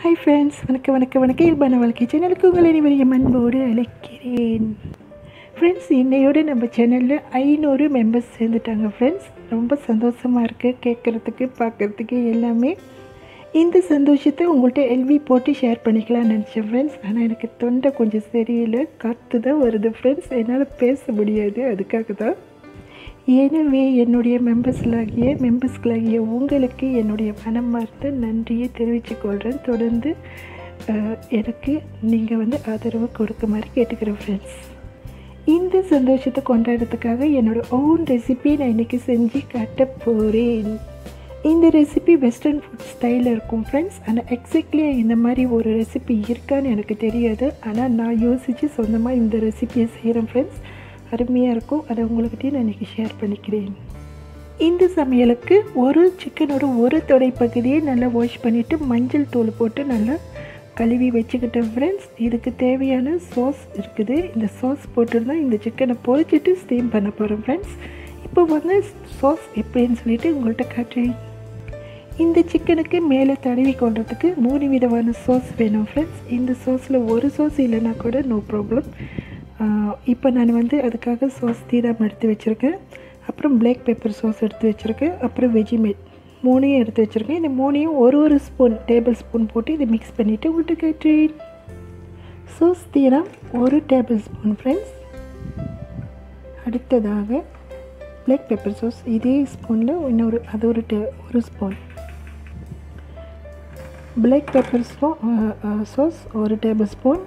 hi friends வணக்கம் வணக்கம் வணக்கம் இயல்பான வாழ்க்கை சேனலுக்கு உங்களை அனைவரையும் அன்போடு அழைக்கிறேன் ஃப்ரெண்ட்ஸ் இன்னையோடு நம்ம சேனலில் ஐநூறு மெம்பர்ஸ் சேர்ந்துட்டாங்க ஃப்ரெண்ட்ஸ் ரொம்ப சந்தோஷமாக இருக்குது கேட்குறதுக்கு பார்க்குறதுக்கு எல்லாமே இந்த சந்தோஷத்தை உங்கள்கிட்ட எல்வி போட்டு ஷேர் பண்ணிக்கலாம்னு நினச்சேன் ஃப்ரெண்ட்ஸ் ஆனால் எனக்கு தொண்டை கொஞ்சம் சரியில்லை காற்று தான் வருது ஃப்ரெண்ட்ஸ் என்னால் பேச முடியாது அதுக்காக தான் எனவே என்னுடைய மெம்பர்ஸ்லாகிய மெம்பர்ஸ்களாகிய உங்களுக்கு என்னுடைய மனமார்ந்த நன்றியை தெரிவித்துக் கொள்கிறேன் தொடர்ந்து அஹ், எனக்கு நீங்கள் வந்து ஆதரவு கொடுக்குமாறு கேட்டுக்கிறேன் ஃப்ரெண்ட்ஸ் இந்த சந்தோஷத்தை கொண்டாடுறதுக்காக என்னோட ஓன் ரெசிபி நான் இன்றைக்கி செஞ்சு காட்ட போகிறேன் இந்த ரெசிபி வெஸ்டர்ன் ஃபுட் ஸ்டைலில் இருக்கும் ஃப்ரெண்ட்ஸ் ஆனால் எக்ஸாக்ட்லி இந்த மாதிரி ஒரு ரெசிபி இருக்கான்னு எனக்கு தெரியாது ஆனால் நான் யோசித்து சொந்தமாக இந்த ரெசிபியை செய்கிறேன் ஃப்ரெண்ட்ஸ் அருமையாக இருக்கும் அதை உங்கள்கிட்டயும் நான் இன்றைக்கி ஷேர் பண்ணிக்கிறேன் இந்த சமையலுக்கு ஒரு சிக்கனோட ஒரு தொடை பகுதியை நல்லா வாஷ் பண்ணிவிட்டு மஞ்சள் தூள் போட்டு நல்லா கழுவி வச்சுக்கிட்டேன் ஃப்ரெண்ட்ஸ் இதுக்கு தேவையான சாஸ் இருக்குது இந்த சாஸ் போட்டு தான் இந்த சிக்கனை பொரிச்சிட்டு ஸ்டீம் பண்ண போகிறேன் ஃப்ரெண்ட்ஸ் இப்போ வந்து சாஸ் எப்படின்னு சொல்லிட்டு உங்கள்கிட்ட காட்டுறேன் இந்த சிக்கனுக்கு மேலே தடவி கொள்றதுக்கு மூணு விதமான சாஸ் வேணும் ஃப்ரெண்ட்ஸ் இந்த சாஸில் ஒரு சாஸ் இல்லைன்னா கூட நோ ப்ராப்ளம் இப்போ நான் வந்து அதுக்காக சாஸ் தீராம எடுத்து வச்சுருக்கேன் அப்புறம் பிளாக் பெப்பர் சாஸ் எடுத்து வச்சுருக்கேன் அப்புறம் வெஜிமேட் மூணையும் எடுத்து வச்சுருக்கேன் இந்த மூணையும் ஒரு ஒரு ஸ்பூன் டேபிள் ஸ்பூன் போட்டு இதை மிக்ஸ் பண்ணிவிட்டு உங்கள்கிட்ட கேட்டேன் சாஸ் தீரம் ஒரு டேபிள் ஸ்பூன் ஃப்ரெண்ட்ஸ் அடுத்ததாக பிளாக் பெப்பர் சாஸ் இதே ஸ்பூனில் இன்னொரு அது ஒரு டே ஒரு ஸ்பூன் பிளாக் பெப்பர் ஸ்பூ சாஸ் ஒரு டேபிள் ஸ்பூன்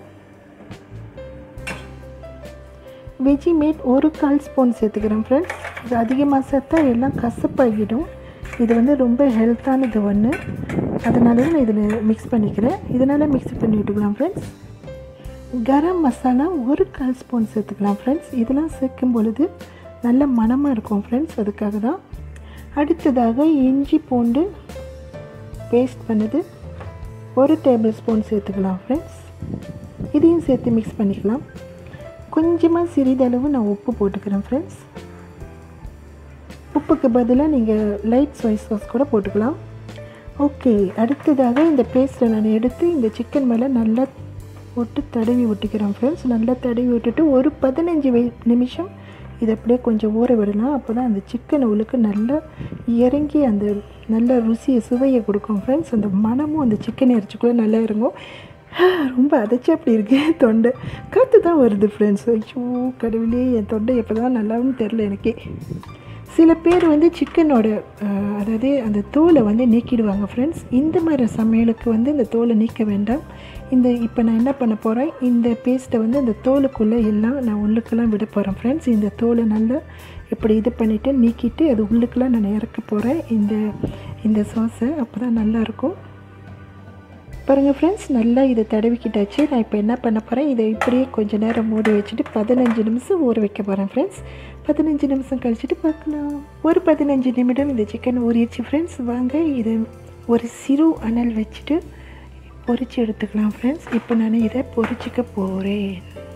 வெஜிமேட் ஒரு கால் ஸ்பூன் சேர்த்துக்கிறேன் ஃப்ரெண்ட்ஸ் இது அதிகமாக சேர்த்தா எல்லாம் கசப்பாகிடும் இது வந்து ரொம்ப ஹெல்த்தானது ஒன்று அதனால தான் நான் இதில் மிக்ஸ் பண்ணிக்கிறேன் இதனால் மிக்ஸ் பண்ணி விட்டுக்கலாம் ஃப்ரெண்ட்ஸ் கரம் மசாலா ஒரு கால் ஸ்பூன் சேர்த்துக்கலாம் ஃப்ரெண்ட்ஸ் இதெல்லாம் சேர்க்கும் பொழுது நல்ல மணமாக இருக்கும் ஃப்ரெண்ட்ஸ் அதுக்காக தான் அடுத்ததாக இஞ்சி பூண்டு பேஸ்ட் பண்ணது ஒரு டேபிள் ஸ்பூன் சேர்த்துக்கலாம் ஃப்ரெண்ட்ஸ் இதையும் சேர்த்து மிக்ஸ் பண்ணிக்கலாம் கொஞ்சமாக சிறிதளவு நான் உப்பு போட்டுக்கிறேன் ஃப்ரெண்ட்ஸ் உப்புக்கு பதிலாக நீங்கள் லைட் சோய் சாஸ் கூட போட்டுக்கலாம் ஓகே அடுத்ததாக இந்த பேஸ்ட்டை நான் எடுத்து இந்த சிக்கன் மேலே நல்லா போட்டு தடவி விட்டுக்கிறேன் ஃப்ரெண்ட்ஸ் நல்லா தடவி விட்டுட்டு ஒரு பதினஞ்சு வை நிமிஷம் இதை அப்படியே கொஞ்சம் ஊற விடலாம் அப்போ தான் அந்த சிக்கன் உள்ளுக்கு நல்லா இறங்கி அந்த நல்ல ருசியை சுவையை கொடுக்கும் ஃப்ரெண்ட்ஸ் அந்த மனமும் அந்த சிக்கன் இறைச்சிக்குள்ளே நல்லா இறங்கும் ரொம்ப அதைச்சி அப்படி இருக்கு தொண்டை காற்று தான் வருது ஃப்ரெண்ட்ஸ் ஐயோ கடவுளே என் தொண்டை எப்போ தான் நல்லாவும் தெரில எனக்கே சில பேர் வந்து சிக்கனோட அஹ், அதாவது அந்த தோலை வந்து நீக்கிடுவாங்க ஃப்ரெண்ட்ஸ் இந்த மாதிரி சமையலுக்கு வந்து இந்த தோலை நீக்க வேண்டாம் இந்த இப்போ நான் என்ன பண்ண போகிறேன் இந்த பேஸ்ட்டை வந்து அந்த தோலுக்குள்ளே எல்லாம் நான் உள்ளுக்கெல்லாம் விட போகிறேன் ஃப்ரெண்ட்ஸ் இந்த தோலை நல்லா இப்படி இது பண்ணிவிட்டு நீக்கிட்டு அது உள்ளுக்கெல்லாம் நான் இறக்க போகிறேன் இந்த இந்த சாஸை அப்போ தான் நல்லாயிருக்கும் பாருங்கள் ஃப்ரெண்ட்ஸ் நல்லா இதை தடவிக்கிட்டாச்சு நான் இப்போ என்ன பண்ண போகிறேன் இதை இப்படியே கொஞ்ச நேரம் மூடி வச்சுட்டு பதினஞ்சு நிமிஷம் ஊற வைக்க போகிறேன் ஃப்ரெண்ட்ஸ் பதினஞ்சு நிமிஷம் கழிச்சிட்டு பார்க்கலாம் ஒரு பதினஞ்சு நிமிடம் இந்த சிக்கன் ஊறிடுச்சு ஃப்ரெண்ட்ஸ் வாங்க இதை ஒரு சிறு அனல் வச்சுட்டு பொரிச்சு எடுத்துக்கலாம் ஃப்ரெண்ட்ஸ் இப்போ நான் இதை பொரிச்சிக்க போகிறேன்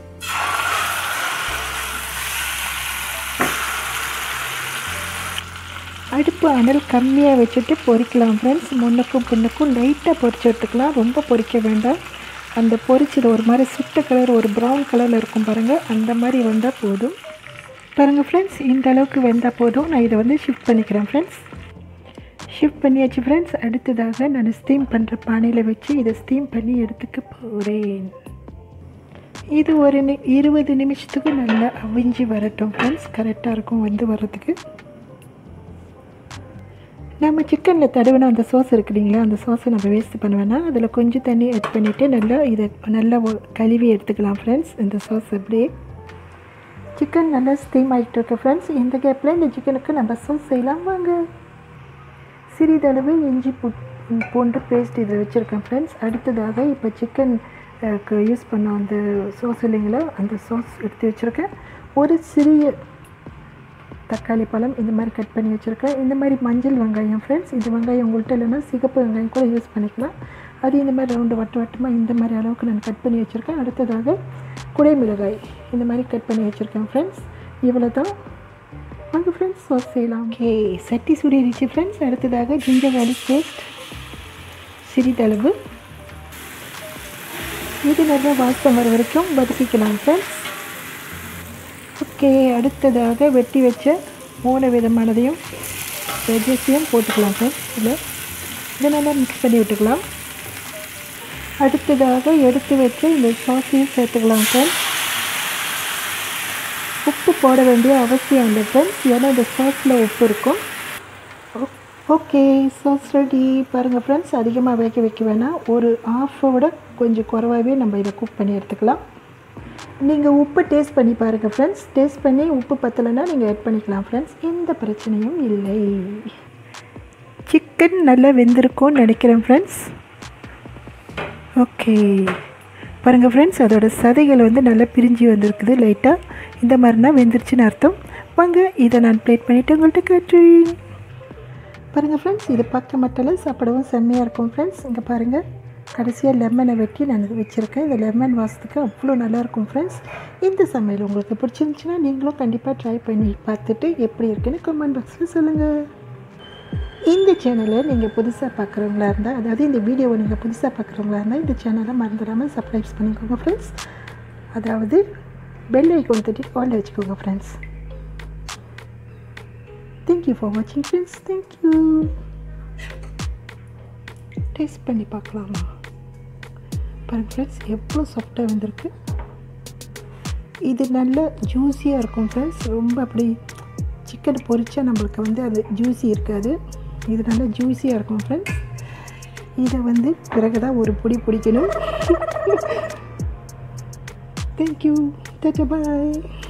அடுப்பு அனல் கம்மியாக வச்சுட்டு பொரிக்கலாம் ஃப்ரெண்ட்ஸ் முன்னுக்கும் பின்னுக்கும் லைட்டாக பொரிச்சு எடுத்துக்கலாம் ரொம்ப பொரிக்க வேண்டாம் அந்த பொரிச்சது ஒரு மாதிரி சுட்ட கலர் ஒரு ப்ரௌன் கலரில் இருக்கும் பாருங்கள் அந்த மாதிரி வந்தால் போதும் பாருங்கள் ஃப்ரெண்ட்ஸ் இந்த அளவுக்கு வெந்தால் போதும் நான் இதை வந்து ஷிஃப்ட் பண்ணிக்கிறேன் ஃப்ரெண்ட்ஸ் ஷிஃப்ட் பண்ணியாச்சு ஃப்ரெண்ட்ஸ் அடுத்ததாக நான் ஸ்டீம் பண்ணுற பானையில் வச்சு இதை ஸ்டீம் பண்ணி எடுத்துக்க போகிறேன் இது ஒரு நி இருபது நிமிஷத்துக்கு நல்லா அவிஞ்சு வரட்டும் ஃப்ரெண்ட்ஸ் கரெக்டாக இருக்கும் வந்து வர்றதுக்கு நம்ம சிக்கனில் தடவின அந்த சாஸ் இருக்கு இல்லைங்களா அந்த சாஸை நம்ம வேஸ்ட் பண்ண வேணாம் அதில் கொஞ்சம் தண்ணி ஆட் பண்ணிவிட்டு நல்லா இதை நல்லா ஒ- கழுவி எடுத்துக்கலாம் ஃப்ரெண்ட்ஸ் இந்த சாஸ் அப்படியே சிக்கன் நல்லா ஸ்டீம் ஆகிட்டு இருக்கு ஃப்ரெண்ட்ஸ் இந்த கேப்பில் இந்த சிக்கனுக்கு நம்ம சாஸ் செய்யலாம் வாங்க சிறிதளவு இஞ்சி பூ பூண்டு பேஸ்ட் இதில் வச்சுருக்கேன் ஃப்ரெண்ட்ஸ் அடுத்ததாக இப்போ சிக்கன் யூஸ் பண்ண அந்த சாஸ் இல்லைங்களா அந்த சாஸ் எடுத்து வச்சுருக்கேன் ஒரு சிறிய தக்காளி பழம் இந்த மாதிரி கட் பண்ணி வச்சுருக்கேன் இந்த மாதிரி மஞ்சள் வெங்காயம் ஃப்ரெண்ட்ஸ் இந்த வெங்காயம் உங்கள்கிட்ட இல்லைன்னா சிகப்பு வெங்காயம் கூட யூஸ் பண்ணிக்கலாம் அது இந்த மாதிரி ரவுண்டு வட்ட வட்டமாக இந்த மாதிரி அளவுக்கு நான் கட் பண்ணி வச்சுருக்கேன் அடுத்ததாக குடை மிளகாய் இந்த மாதிரி கட் பண்ணி வச்சுருக்கேன் ஃப்ரெண்ட்ஸ் இவ்வளோ தான் வாங்க ஃப்ரெண்ட்ஸ் சாஸ் செய்யலாம் ஓகே சட்டி சுடிடுச்சு ஃப்ரெண்ட்ஸ் அடுத்ததாக ஜிஞ்சர் garlic பேஸ்ட் சிறிதளவு இது நல்லா வாசம் வர வரைக்கும் வதக்கிக்கலாம் ஃப்ரெண்ட்ஸ் ஓகே அடுத்ததாக வெட்டி வச்ச மூணு விதமானதையும் வெஜ்ஜஸையும் போட்டுக்கலாம் ஃப்ரெண்ட்ஸ் இதில் இதை நல்லா மிக்ஸ் பண்ணி விட்டுக்கலாம் அடுத்ததாக எடுத்து வச்ச இந்த சாஸையும் சேர்த்துக்கலாம் ஃப்ரெண்ட்ஸ் உப்பு போட வேண்டிய அவசியம் இல்லை ஃப்ரெண்ட்ஸ் ஏன்னா இந்த சாஸில் உப்பு இருக்கும் ஓகே சாஸ் ரெடி பாருங்கள் ஃப்ரெண்ட்ஸ் அதிகமாக வேக வைக்க வேணாம் ஒரு ஆஃபை விட கொஞ்சம் குறவாகவே நம்ம இதை குக் பண்ணி எடுத்துக்கலாம் நீங்கள் உப்பு டேஸ்ட் பண்ணி பாருங்கள் ஃப்ரெண்ட்ஸ் டேஸ்ட் பண்ணி உப்பு பத்தலைன்னா நீங்கள் ஆட் பண்ணிக்கலாம் ஃப்ரெண்ட்ஸ் எந்த பிரச்சனையும் இல்லை சிக்கன் நல்லா வெந்திருக்கும்னு நினைக்கிறேன் ஃப்ரெண்ட்ஸ் ஓகே பாருங்கள் ஃப்ரெண்ட்ஸ் அதோட சதைகள் வந்து நல்லா பிரிஞ்சு வந்திருக்குது லைட்டாக இந்த மாதிரினா வெந்துருச்சுன்னு அர்த்தம் வாங்க இதை நான் ப்ளேட் பண்ணிவிட்டு உங்கள்கிட்ட காட்டுறேன் பாருங்கள் ஃப்ரெண்ட்ஸ் இது பக்க மட்டல சாப்பிடவும் செம்மையாக இருக்கும் ஃப்ரெண்ட்ஸ் இங்கே பாருங்கள் கடைசியாக லெமனை வெட்டி நான் வச்சுருக்கேன் இந்த லெமன் வாசத்துக்கு அவ்வளோ நல்லாயிருக்கும் ஃப்ரெண்ட்ஸ் இந்த சமையல் உங்களுக்கு பிடிச்சிருந்துச்சுன்னா நீங்களும் கண்டிப்பாக ட்ரை பண்ணி பார்த்துட்டு எப்படி இருக்குன்னு கமெண்ட் பாக்ஸில் சொல்லுங்கள் இந்த சேனலை நீங்கள் புதுசாக பார்க்குறவங்களா இருந்தால் அதாவது இந்த வீடியோவை நீங்கள் புதுசாக பார்க்குறவங்களா இருந்தால் இந்த சேனலை மறந்துடாமல் சப்ஸ்கிரைப் பண்ணிக்கோங்க ஃப்ரெண்ட்ஸ் அதாவது பெல் ஐக்கோன் தட்டி காலில் வச்சுக்கோங்க ஃப்ரெண்ட்ஸ் தேங்க்யூ ஃபார் வாட்சிங் ஃப்ரெண்ட்ஸ் தேங்க்யூ டேஸ்ட் பண்ணி பார்க்கலாமா பாருங்க ஃப்ரெண்ட்ஸ் எவ்வளோ சாஃப்டாக வந்திருக்கு இது நல்ல ஜூஸியாக இருக்கும் ஃப்ரெண்ட்ஸ் ரொம்ப அப்படி சிக்கன் பொரிச்சா நம்மளுக்கு வந்து அது ஜூஸி இருக்காது இது நல்லா ஜூஸியாக இருக்கும் ஃப்ரெண்ட்ஸ் இதை வந்து பிறகு தான் ஒரு பொடி பிடிக்கணும் தேங்க்யூ பாய்